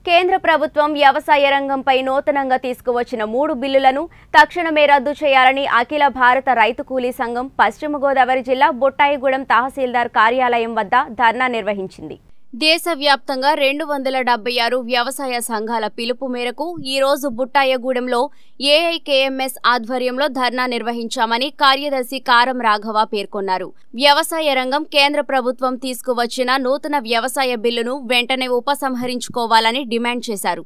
కేంద్ర ప్రభుత్వం వ్యవసాయ రంగంపై నూతనంగా తీసుకువచ్చిన మూడు బిల్లులను తక్షణమే రద్దు చేయాలని అఖిల భారత రైతు కూలీ సంఘం పశ్చిమ గోదావరి జిల్లా బొట్టాయిగూడెం తహసీల్దార్ కార్యాలయం వద్ద ధర్నా నిర్వహించింది దేశవ్యాప్తంగా రెండు వందల డెబ్బై ఆరు వ్యవసాయ సంఘాల పిలుపు మేరకు ఈ రోజు బుట్టాయగూడెంలో ఏఐకేఎంఎస్ ఆధ్వర్యంలో ధర్నా నిర్వహించామని కార్యదర్శి కారం రాఘవ పేర్కొన్నారు వ్యవసాయ రంగం కేంద్ర ప్రభుత్వం తీసుకువచ్చిన నూతన వ్యవసాయ బిల్లును వెంటనే ఉపసంహరించుకోవాలని డిమాండ్ చేశారు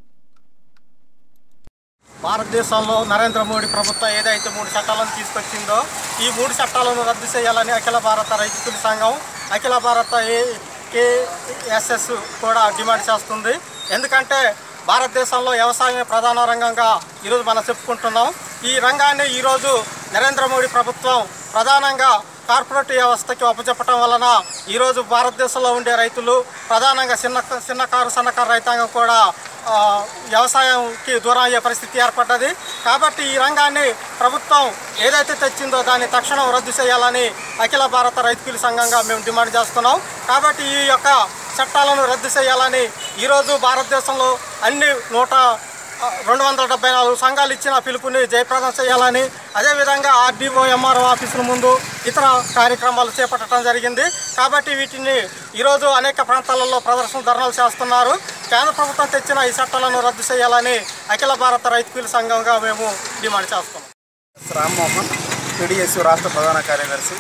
భారతదేశంలో నరేంద్ర మోడీ ప్రభుత్వం ఏదైతే మూడు చట్టాలను తీసుకొచ్చిందో ఈ మూడు చట్టాలను రద్దు చేయాలని అఖిల భారత రైతుల సంఘం అఖిల భారత ఏ కేఎస్ఎస్ కూడా డిమాండ్ చేస్తుంది ఎందుకంటే భారతదేశంలో వ్యవసాయమే ప్రధాన రంగంగా ఈరోజు మనం చెప్పుకుంటున్నాం ఈ రంగాన్ని ఈరోజు నరేంద్ర మోడీ ప్రభుత్వం ప్రధానంగా కార్పొరేట్ వ్యవస్థకి అప్పచెప్పటం వలన ఈరోజు భారతదేశంలో ఉండే రైతులు ప్రధానంగా చిన్న చిన్నకారు సన్నకారు రైతాంగం కూడా ఆ, వ్యవసాయంకి దూరం అయ్యే పరిస్థితి ఏర్పడ్డది కాబట్టి ఈ రంగాన్ని ప్రభుత్వం ఏదైతే తెచ్చిందో దాన్ని తక్షణం రద్దు చేయాలని అఖిల భారత రైతుల సంఘంగా మేము డిమాండ్ చేస్తున్నాం కాబట్టి ఈ యొక్క చట్టాలను రద్దు చేయాలని ఈరోజు భారతదేశంలో అన్ని నూట ఆ, రెండు వందల డెబ్బై నాలుగు సంఘాలు ఇచ్చిన పిలుపుని జయప్రదం చేయాలని అదేవిధంగా ఆర్డీఓ ఎంఆర్ఓ ఆఫీసుల ముందు ఇతర కార్యక్రమాలు చేపట్టడం జరిగింది కాబట్టి వీటిని ఈరోజు అనేక ప్రాంతాలలో ప్రదర్శన ధర్నాలు చేస్తున్నారు కేంద్ర ప్రభుత్వం తెచ్చిన ఈ చట్టాలను రద్దు చేయాలని అఖిల భారత రైతు కూలీ సంఘంగా మేము డిమాండ్ చేస్తున్నాం ఎస్ రామ్మోహన్ పిడిఎస్ రాష్ట్ర ప్రధాన కార్యదర్శి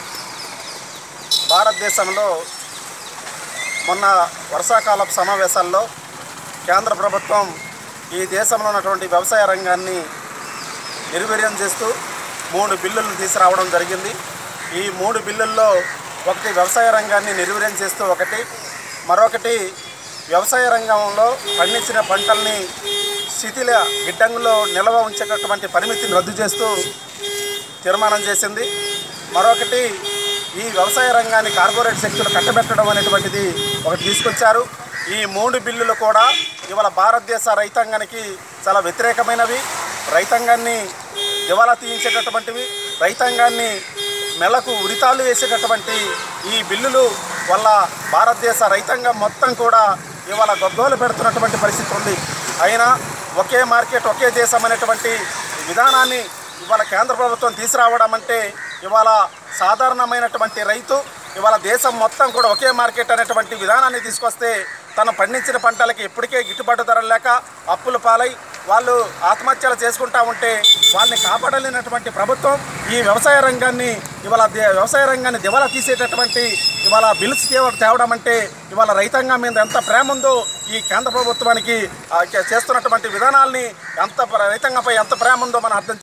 భారతదేశంలో మొన్న వర్షాకాలపు సమావేశాల్లో కేంద్ర ప్రభుత్వం ఈ దేశంలో ఉన్నటువంటి వ్యవసాయ రంగాన్ని నిర్వీర్యం చేస్తూ మూడు బిల్లులను తీసుకురావడం జరిగింది ఈ మూడు బిల్లుల్లో ఒకటి వ్యవసాయ రంగాన్ని నిర్వీర్యం చేస్తూ ఒకటి మరొకటి వ్యవసాయ రంగంలో పండించిన పంటల్ని శిథిల గిడ్డంగులో నిల్వ ఉంచేటటువంటి పరిమితిని రద్దు చేస్తూ తీర్మానం చేసింది మరొకటి ఈ వ్యవసాయ రంగాన్ని కార్పొరేట్ శక్తులు కట్టబెట్టడం అనేటువంటిది ఒకటి తీసుకొచ్చారు ఈ మూడు బిల్లులు కూడా ఇవాళ భారతదేశ రైతాంగానికి చాలా వ్యతిరేకమైనవి రైతాంగాన్ని దివాలా తీయించేటటువంటివి రైతాంగాన్ని మెలకు ఉరితాళ్ళు వేసేటటువంటి ఈ బిల్లులు వల్ల భారతదేశ రైతాంగం మొత్తం కూడా ఇవాళ గొగ్గోలు పెడుతున్నటువంటి పరిస్థితి ఉంది అయినా ఒకే మార్కెట్ ఒకే దేశం అనేటువంటి విధానాన్ని ఇవాళ కేంద్ర ప్రభుత్వం తీసుకురావడం అంటే ఇవాళ సాధారణమైనటువంటి రైతు ఇవాళ దేశం మొత్తం కూడా ఒకే మార్కెట్ అనేటువంటి విధానాన్ని తీసుకొస్తే తను పండించిన పంటలకి ఇప్పటికే గిట్టుబాటు ధరలు లేక అప్పుల పాలై వాళ్ళు ఆత్మహత్యలు చేసుకుంటా ఉంటే వాళ్ళని కాపాడలేనటువంటి ప్రభుత్వం ఈ వ్యవసాయ రంగాన్ని ఇవాళ దే- వ్యవసాయ రంగాన్ని దివాలా తీసేటటువంటి ఇవాళ బిల్స్ తేవ- తేవడం అంటే ఇవాళ రైతాంగం మీద ఎంత ప్రేమ ఉందో ఈ కేంద్ర ప్రభుత్వానికి ఆ, చేస్తున్నటువంటి విధానాల్ని ఎంత రైతాంగంపై ఎంత ప్రేమ ఉందో మనం అర్థం